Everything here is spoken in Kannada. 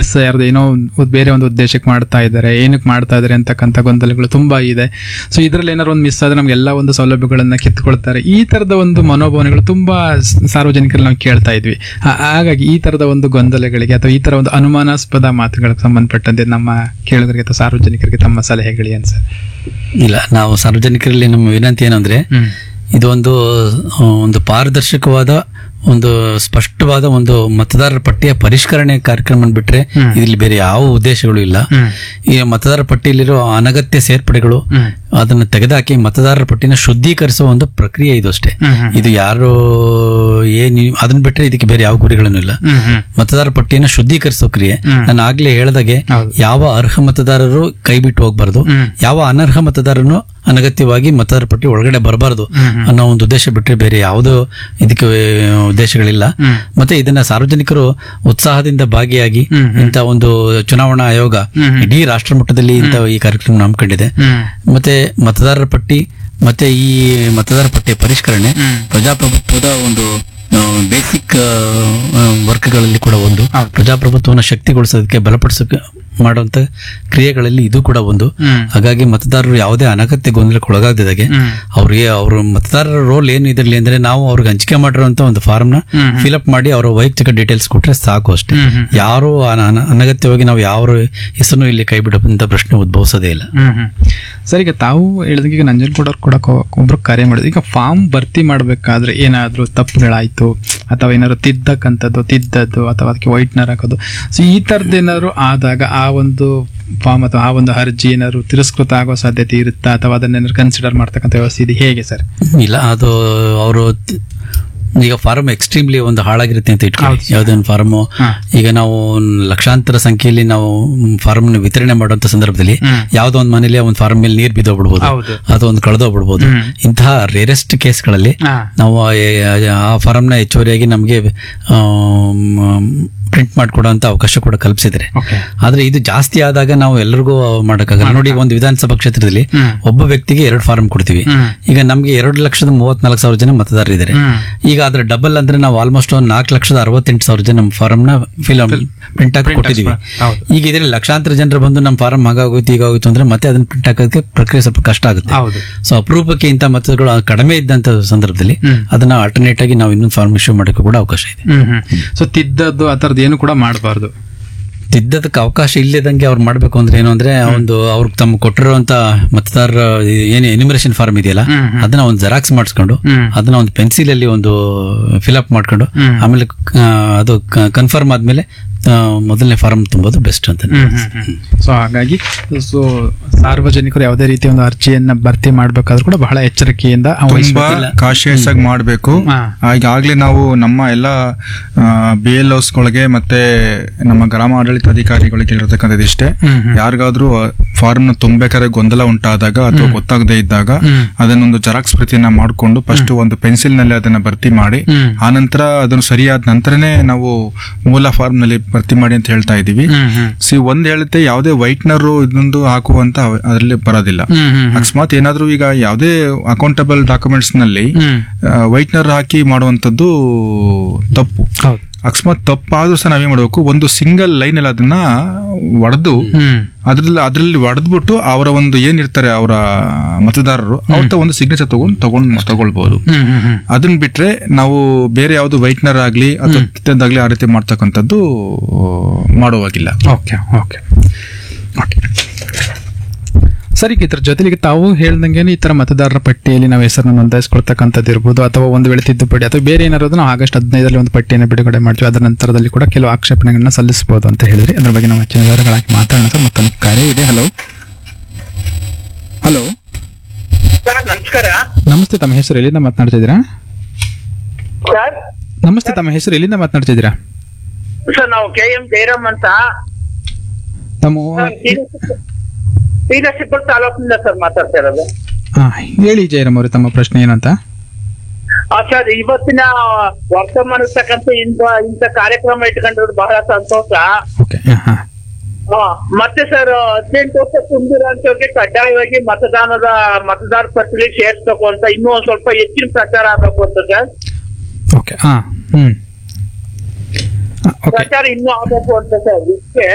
ಮಿಸ್ ಯಾರ್ದು ಏನೋ ಒಂದು ಬೇರೆ ಒಂದು ಉದ್ದೇಶಕ್ಕೆ ಮಾಡ್ತಾ ಇದ್ದಾರೆ ಏನಕ್ಕೆ ಮಾಡ್ತಾ ಇದ್ದಾರೆ ಅಂತಕ್ಕಂಥ ಗೊಂದಲಗಳು ತುಂಬಾ ಇದೆ ಸೊ ಇದರಲ್ಲಿ ಏನಾದ್ರು ಒಂದು ಮಿಸ್ ಆದ್ರೆ ನಮ್ಗೆ ಎಲ್ಲ ಒಂದು ಸೌಲಭ್ಯಗಳನ್ನ ಕಿತ್ಕೊಳ್ತಾರೆ ಈ ತರದ ಒಂದು ಮನೋಭಾವನೆಗಳು ತುಂಬಾ ಸ- ಸಾರ್ವಜನಿಕರಲ್ಲಿ ನಾವು ಕೇಳ್ತಾ ಇದ್ವಿ ಹಾ- ಹಾಗಾಗಿ ಈ ತರದ ಒಂದು ಗೊಂದಲಗಳಿಗೆ ಅಥವಾ ಈ ತರ ಒಂದು ಅನುಮಾನಾಸ್ಪದ ಮಾತುಗಳಿಗೆ ಸಂಬಂಧಪಟ್ಟಂತೆ ನಮ್ಮ ಕೇಳುಗರಿಗೆ ಅಥವಾ ಸಾರ್ವಜನಿಕರಿಗೆ ತಮ್ಮ ಸಲಹೆಗಳು ಏನ್ ಸರ್ ಇಲ್ಲ ನಾವು ಸಾರ್ವಜನಿಕರಲ್ಲಿ ನಮ್ಮ ವಿನಂತಿ ಏನಂದ್ರೆ ಹ್ಮ್ ಇದೊಂದು ಆ, ಒಂದು ಪಾರದರ್ಶಕವಾದ ಒಂದು ಸ್ಪಷ್ಟವಾದ ಒಂದು ಮತದಾರರ ಪಟ್ಟಿಯ ಪರಿಷ್ಕರಣೆ ಕಾರ್ಯಕ್ರಮ ಬಿಟ್ರೆ ಹ್ಮ್. ಇಲ್ಲಿ ಬೇರೆ ಯಾವ ಉದ್ದೇಶಗಳು ಇಲ್ಲ ಹ್ಮ್ ಈ ಮತದಾರರ ಪಟ್ಟಿಯಲ್ಲಿರೋ ಅನಗತ್ಯ ಸೇರ್ಪಡೆಗಳು ಹ್ಮ್ ಅದನ್ನ ತೆಗೆದುಹಾಕಿ ಮತದಾರರ ಪಟ್ಟಿನ ಶುದ್ಧೀಕರಿಸುವ ಒಂದು ಪ್ರಕ್ರಿಯೆ ಇದು ಅಷ್ಟೇ ಹ್ಮ್ ಹ್ಮ್ ಇದು ಯಾರು ಏನ್ ಅದನ್ನ ಬಿಟ್ರೆ ಇದಕ್ಕೆ ಬೇರೆ ಯಾವ ಗುರಿಗಳನ್ನು ಇಲ್ಲ ಹ್ಮ್ ಹ್ಮ್ ಮತದಾರರ ಪಟ್ಟಿಯನ್ನು ಶುದ್ಧೀಕರಿಸೋ ಕ್ರಿಯೆ ಹ್ಮ್. ನಾನು ಆಗ್ಲೇ ಹೇಳ್ದಾಗೆ ಹೌದು. ಯಾವ ಅರ್ಹ ಮತದಾರರು ಕೈ ಬಿಟ್ಟು ಹೋಗ್ಬಾರ್ದು ಹ್ಮ್. ಯಾವ ಅನರ್ಹ ಮತದಾರನು ಅನಗತ್ಯವಾಗಿ ಮತದಾರ ಪಟ್ಟಿ ಒಳಗಡೆ ಬರಬಾರ್ದು ಹ್ಮ್ ಹ್ಮ್. ಅನ್ನೋ ಒಂದು ಉದ್ದೇಶ ಬಿಟ್ರೆ ಬೇರೆ ಯಾವುದೋ ಇದಕ್ಕೆ ಆ, ಉದ್ದೇಶಗಳಿಲ್ಲ ಹ್ಮ್. ಮತ್ತೆ ಇದನ್ನ ಸಾರ್ವಜನಿಕರು ಉತ್ಸಾಹದಿಂದ ಭಾಗಿಯಾಗಿ ಹ್ಮ್ ಹ್ಮ್. ಇಂಥ ಒಂದು ಚುನಾವಣಾ ಆಯೋಗ ಹ್ಮ್ ಹ್ಮ್. ಇಡೀ ರಾಷ್ಟ್ರ ಮಟ್ಟದಲ್ಲಿ ಇಂಥ ಈ ಕಾರ್ಯಕ್ರಮ ಹಮ್ಮಿಕೊಂಡಿದೆ ಹ್ಮ್ ಮತ್ತೆ ಮತದಾರರ ಪಟ್ಟಿ ಮತ್ತೆ ಈ ಮತದಾರ ಪಟ್ಟಿಯ ಪರಿಷ್ಕರಣೆ ಹ್ಮ್. ಪ್ರಜಾಪ್ರಭುತ್ವದ ಒಂದು ಬೇಸಿಕ್ ವರ್ಕ್ಗಳಲ್ಲಿ ಕೂಡ ಒಂದು ಹೌದು. ಪ್ರಜಾಪ್ರಭುತ್ವವನ್ನು ಶಕ್ತಿಗೊಳಿಸೋದಕ್ಕೆ ಬಲಪಡಿಸೋಕೆ ಮಾಡುವಂತ ಕ್ರಿಯೆಗಳಲ್ಲಿ ಇದು ಕೂಡ ಒಂದು ಹ್ಮ್. ಹಾಗಾಗಿ ಮತದಾರರು ಯಾವುದೇ ಅನಗತ್ಯ ಗೊಂದಲಕ್ಕೆ ಒಳಗಾಗದಾಗೆ ಹ್ಮ್. ಅವ್ರಿಗೆ ಅವ್ರ ಮತದಾರರ ರೋಲ್ ಏನು ಇದರಲ್ಲಿ ಅಂದ್ರೆ ನಾವು ಅವ್ರಿಗೆ ಹಂಚಿಕೆ ಮಾಡಿರುವಂತ ಒಂದು ಫಾರ್ಮ್ ನ ಹ್ಮ್. ಫಿಲ್ಅಪ್ ಮಾಡಿ ಅವರ ವೈಯಕ್ತಿಕ ಡೀಟೇಲ್ಸ್ ಕೊಟ್ರೆ ಸಾಕು ಅಷ್ಟೇ ಹ್ಮ್ ಹ್ಮ್. ಯಾರು ಅನ- ಅನ- ಅನಗತ್ಯವಾಗಿ ನಾವು ಯಾವ ಹೆಸರು ಇಲ್ಲಿ ಕೈ ಬಿಡುವಂತ ಪ್ರಶ್ನೆ ಉದ್ಭವಿಸೋದೇ ಇಲ್ಲ ಹ್ಮ್ ಹ್ಮ್ ಸರ್ ಈಗ ತಾವು ಹೇಳಿದಂಗೆ ಈಗ ನಂಜನಗೂಡ ಕೂಡ ಒಬ್ರು ಕರೆ ಮಾಡಿದ್ರು ಈಗ ಫಾರ್ಮ್ ಭರ್ತಿ ಮಾಡ್ಬೇಕಾದ್ರೆ ಏನಾದ್ರೂ ತಪ್ಪುಗಳಾಯ್ತು ಅಥವಾ ಏನಾದ್ರು ತಿದ್ದಕ್ಕಂಥದ್ದು ತಿದ್ದದ್ದು ಅಥವಾ ಅದಕ್ಕೆ ವೈಟ್ನರ್ ಹಾಕೋದು ಸೊ ಈ ತರದ್ದು ಏನಾದ್ರು ಆದಾಗ ಆ ಒಂದು ಫಾರ್ಮ್ ಅಥವಾ ಆ ಒಂದು ಅರ್ಜಿ ಏನಾದ್ರು ತಿರಸ್ಕೃತ ಆಗೋ ಸಾಧ್ಯತೆ ಇರುತ್ತಾ ಅಥವಾ ಅದನ್ನೇನಾದ್ರು ಕನ್ಸಿಡರ್ ಮಾಡ್ತಕ್ಕಂಥ ವ್ಯವಸ್ಥೆ ಇದೆ ಹೇಗೆ ಸರ್ ಇಲ್ಲ ಅದು ಅವರು ಈಗ ಫಾರ್ಮ್ ಎಕ್ಸ್ಟ್ರೀಮ್ಲಿ ಒಂದು ಹಾಳಾಗಿರುತ್ತೆ ಅಂತ ಇಟ್ಕೊಳ್ಳಿ ಹೌದು. ಯಾವುದೇ ಒಂದು ಫಾರ್ಮ್ ಹಾ. ಈಗ ನಾವು ಲಕ್ಷಾಂತರ ಸಂಖ್ಯೆಯಲ್ಲಿ ನಾವು ಫಾರ್ಮ್ ವಿತರಣೆ ಮಾಡುವಂತ ಸಂದರ್ಭದಲ್ಲಿ ಹ್ಮ್. ಯಾವ್ದೋ ಒಂದು ಮನೇಲಿ ಒಂದು ಫಾರ್ಮ್ ಮೇಲೆ ನೀರು ಬಿದ್ದೋಗ್ಬಿಡ್ಬೋದು ಹೌದು. ಅಥವಾ ಒಂದು ಕಳೆದೋಗ್ಬಿಡ್ಬೋದು ಹ್ಮ್. ಇಂತಹ ರೇರೆಸ್ಟ್ ಕೇಸ್ಗಳಲ್ಲಿ ಹಾ. ನಾವು ಆ- ಆ ಫಾರ್ಮ್ನ ಹೆಚ್ಚುವರಿಯಾಗಿ ನಮಗೆ ಪ್ರಿಂಟ್ ಮಾಡಿಕೊಡುವಂತ ಅವಕಾಶ ಕೂಡ ಕಲ್ಪಿಸಿದ್ರೆ ಓಕೆ ಆದ್ರೆ ಇದು ಜಾಸ್ತಿ ಆದಾಗ ನಾವು ಎಲ್ಲರಿಗೂ ಮಾಡೋಕ್ಕಾಗಲ್ಲ ನೋಡಿ ಈಗ ಒಂದು ವಿಧಾನಸಭಾ ಕ್ಷೇತ್ರದಲ್ಲಿ ಹ್ಮ್. ಒಬ್ಬ ವ್ಯಕ್ತಿಗೆ ಎರಡು ಫಾರ್ಮ್ ಕೊಡ್ತೀವಿ ಹ್ಮ್. ಈಗ ನಮ್ಗೆ ಎರಡು ಲಕ್ಷದ ಮೂವತ್ನಾಲ್ಕು ಸಾವಿರ ಜನ ಮತದಾರರು ಇದ್ದಾರೆ ಹ್ಮ್. ಈಗ ಅದ್ರ ಡಬಲ್ ಅಂದ್ರೆ ನಾವು ಆಲ್ಮೋಸ್ಟ್ ಒಂದು ನಾಲ್ಕು ಲಕ್ಷದ ಅರವತ್ತೆಂಟು ಸಾವಿರ ಜನ ನಮ್ಮ ಫಾರಂ ನ ಫಿಲ್ ಪ್ರಿಂಟ್ ಹಾಕಿ print ಕೊಟ್ಟಿದೀವಿ ಹಾಕ್ಸ್ಬ- ಹೌದು. ಈಗ ಇದ್ರಲ್ಲಿ ಲಕ್ಷಾಂತರ ಜನರು ಬಂದು ನಮ್ಮ ಫಾರಂ ಹಾಗಾಗೋಯ್ತು ಹೀಗಾಗೋಯ್ತು ಅಂದ್ರೆ ಮತ್ತೆ ಅದನ್ನ ಪ್ರಿಂಟ್ ಹಾಕೋದಕ್ಕೆ ಪ್ರಕ್ರಿಯೆ ಸ್ವಲ್ಪ ಕಷ್ಟ ಆಗುತ್ತೆ ಹೌದು ಸೊ ಅಪರೂಪಕ್ಕೆ ಇಂಥ ಮತಗಳು ಕಡಿಮೆ ಇದ್ದಂತ ಸಂದರ್ಭದಲ್ಲಿ ಹ್ಮ್. ಅದನ್ನ ಆಲ್ಟರ್ನೇಟ್ ಆಗಿ ನಾವು ಇನ್ನೊಂದು ಫಾರ್ಮ್ ಇಶ್ಯೂ ಮಾಡೋಕೆ ಕೂಡ ಅವಕಾಶ ಇದೆ ಹ್ಮ್ ಹ್ಮ್ ಸೊ ತಿದ್ದದ್ದು ಆ ಥರದ್ದು ಏನು ಕೂಡ ಮಾಡಬಾರ್ದು ತಿದ್ದದಕ್ಕೆ ಅವಕಾಶ ಇಲ್ಲದಂಗೆ ಅವ್ರು ಮಾಡ್ಬೇಕು ಅಂದ್ರೆ ಏನು ಅಂದ್ರೆ ಒಂದು ಅವ್ರಿಗೆ ತಮ್ಮ ಕೊಟ್ಟಿರುವಂತ ಮತದಾರರ ಏನು ಎನಿಮರೇಷನ್ ಫಾರ್ಮ್ ಇದೆಯಲ್ಲ ಹ್ಮ್, ಹ್ಮ್. ಅದನ್ನ ಒಂದು ಜೆರಾಕ್ಸ್ ಮಾಡಿಸ್ಕೊಂಡು ಹ್ಮ್. ಅದನ್ನ ಒಂದು ಪೆನ್ಸಿಲ್ ಅಲ್ಲಿ ಒಂದು ಫಿಲ್ಅಪ್ ಮಾಡ್ಕೊಂಡು ಹ್ಮ್. ಆಮೇಲೆ ಆ, ಅದು ಕನ್ಫರ್ಮ್ ಆದ್ಮೇಲೆ ಆ, ಮೊದಲನೇ ಫಾರ್ಮ್ ತುಂಬೋದು ಬೆಸ್ಟ್ ಅಂತ ಸೊ ಹಾಗಾಗಿ ಸೊ ಸಾರ್ವಜನಿಕರು ಯಾವುದೇ ರೀತಿಯ ಒಂದು ಅರ್ಜಿಯನ್ನ ಭರ್ತಿ ಮಾಡ್ಬೇಕಾದ್ರೂ ಕೂಡ ಬಹಳ ಎಚ್ಚರಿಕೆಯಿಂದ ತುಂಬಾ ವಹಿಸ್ಬೇಕು. ಕಾಶಿಯಸ್ ಆಗಿ ಮಾಡಬೇಕು ಹಾ. ಈಗಾಗಲೇ ನಾವು ನಮ್ಮ ಎಲ್ಲ ಬಿ ಎಲ್ ಗಳಿಗೆ ಮತ್ತೆ ನಮ್ಮ ಗ್ರಾಮ ಆಡಳಿತಾಧಿಕಾರಿಗಳಿಗೆ ಹೇಳಿರ್ತಕ್ಕಂಥದ್ದು ಇಷ್ಟೇ ಹ್ಮ್, ಹ್ಮ್. ಯಾರಿಗಾದ್ರೂ ಫಾರ್ಮ್ ನ ತುಂಬಬೇಕಾದ್ರೆ ಗೊಂದಲ ಉಂಟಾದಾಗ ಅಥವಾ ಗೊತ್ತಾಗದೇ ಇದ್ದಾಗ ಹ್ಮ್. ಅದನ್ನೊಂದು ಜೆರಾಕ್ಸ್ ಪ್ರತಿಯನ್ನ ಮಾಡಿಕೊಂಡು ಫಸ್ಟ್ ಒಂದು ಪೆನ್ಸಿಲ್ ನಲ್ಲಿ ಅದನ್ನ ಭರ್ತಿ ಮಾಡಿ ಹ್ಮ್. ಆನಂತರ ಅದನ್ನು ಸರಿಯಾದ ನಂತರನೇ ನಾವು ಮೂಲ ಫಾರ್ಮ್ ನಲ್ಲಿ ಭರ್ತಿ ಮಾಡಿ ಅಂತ ಹೇಳ್ತಾ ಇದೀವಿ ಹ್ಮ್, ಹ್ಮ್. ಸಿ ಒಂದ್ ಹೇಳುತ್ತೆ ಯಾವುದೇ ವೈಟ್ನರ್ ಇದೊಂದು ಹಾಕುವಂತ ಅದರಲ್ಲಿ ಬರೋದಿಲ್ಲ ಹ್ಮ್, ಹ್ಮ್, ಹ್ಮ್. ಅಕಸ್ಮಾತ್ ಏನಾದ್ರೂ ಈಗ ಯಾವುದೇ ಅಕೌಂಟಬಲ್ ಡಾಕ್ಯುಮೆಂಟ್ಸ್ ನಲ್ಲಿ ಹ್ಮ್. ವೈಟ್ನರ್ ಹಾಕಿ ಮಾಡುವಂತದ್ದು ತಪ್ಪು ಹೌದು ಅಕಸ್ಮಾತ್ ತಪ್ಪಾದ್ರೂ ಸಹ ನಾವೇನ್ ಮಾಡಬೇಕು ಒಂದು ಸಿಂಗಲ್ ಲೈನ್ ಅಲ್ಲಿ ಅದನ್ನ ಒಡೆದು ಹ್ಮ್ ಅದ್ರಲ್ಲಿ ಅದ್ರಲ್ಲಿ ಒಡೆದ್ಬಿಟ್ಟು ಅವರ ಒಂದು ಏನಿರ್ತಾರೆ ಅವರ ಮತದಾರರು ಅವತ್ತ ಒಂದು ಸಿಗ್ನೇಚರ್ ತಗೊಂಡು ತಗೊಂಡ್ ತಗೊಳ್ಬಹುದು ಹ್ಮ್ ಹ್ಮ್ ಹ್ಮ್ ಅದನ್ನ ಬಿಟ್ರೆ ನಾವು ಬೇರೆ ಯಾವ್ದು ವೈಟ್ನರ್ ಆಗ್ಲಿ ಅಥವಾ ತಿತ್ತದಾಗ್ಲಿ ಆ ರೀತಿ ಮಾಡ್ತಕ್ಕಂಥದ್ದು ಮಾಡುವಾಗಿಲ್ಲ ಓಕೆ ಓಕೆ ಓಕೆ ಸರಿ ಇದ್ರ ಜೊತೆಗೆ ತಾವು ಹೇಳ್ದಂಗೆ ಈ ತರ ಮತದಾರರ ಪಟ್ಟಿಯಲ್ಲಿ ನಾವು ಹೆಸರನ್ನು ನೋಂದಾಯಿಸ್ಕೊಳ್ತಕ್ಕಂಥದ್ದು ಇರ್ಬೋದು ಅಥವಾ ಒಂದು ವೇಳೆ ತಿದ್ದುಪಡಿ ಅಥವಾ ಬೇರೆ ಏನಾದ್ರು ನಾವು ಆಗಸ್ಟ್ ಹದಿನೈದರಲ್ಲಿ ಒಂದು ಪಟ್ಟಿಯನ್ನು ಬಿಡುಗಡೆ ಮಾಡ್ತೀವಿ ಅದರ ನಂತರದಲ್ಲಿ ಕೂಡ ಕೆಲವು ಆಕ್ಷೇಪಣೆಗಳನ್ನ ಸಲ್ಲಿಸಬಹುದು ಅಂತ ಹೇಳಿದ್ರಿ ಅದ್ರ ಬಗ್ಗೆ ನಾವು ಹೆಚ್ಚಿನ ವಿವರಗಳಾಗಿ ಮಾತಾಡೋಣ ಸರ್ ಮತ್ತೊಂದು ಕರೆ ಇದೆ ಹಲೋ ಹಲೋ ಸರ್ ನಮಸ್ಕಾರ ನಮಸ್ತೆ ತಮ್ಮ ಹೆಸರು ಎಲ್ಲಿಂದ ಮಾತನಾಡ್ತಿದ್ದೀರಾ ಸರ್ ನಮಸ್ತೆ ತಮ್ಮ ಹೆಸರು ಎಲ್ಲಿಂದ ಮಾತನಾಡ್ತಿದ್ದೀರಾ ಸರ್ ನಾವು ಕೆ ಎಂ ಜಯರಾಮ್ ಅಂತ ತಮ್ಮ ಶ್ರೀನರಸೀಪುರ ತಾಲೂಕಿನಿಂದ ಸರ್ ಮಾತಾಡ್ತಾ ಇರೋದು ಹಾ ಹೇಳಿ ಜಯರಾಮ್ ಅವರು ತಮ್ಮ ಪ್ರಶ್ನೆ ಏನಂತ ಆ, ಸರ್ ಇವತ್ತಿನ ವರ್ತಮಾನತಕ್ಕಂಥ ಇಂಥ ಇಂಥ ಕಾರ್ಯಕ್ರಮ ಇಟ್ಕೊಂಡಿರೋದು ಬಹಳ ಸಂತೋಷ ಓಕೆ ಹಾ ಆ, ಮತ್ತೆ ಸರ್ ಹದಿನೆಂಟು ವರ್ಷ ತುಂಬಿರೋಂಥವ್ರಿಗೆ ಕಡ್ಡಾಯವಾಗಿ ಮತದಾನದ ಮತದಾರ ಪಟ್ಟಿಗೆ ಸೇರ್ಸ್ಬೇಕು ಅಂತ ಇನ್ನೂ ಒಂದ್ ಸ್ವಲ್ಪ ಹೆಚ್ಚಿನ ಪ್ರಚಾರ ಆಗ್ಬೇಕು ಅಂತ ಸರ್ ಓಕೆ ಹಾ ಹ್ಮ್ ಓಕೆ ಪ್ರಚಾರ ಇನ್ನೂ ಆಗ್ಬೇಕು ಅಂತ ಸರ್ ಇದಕ್ಕೆ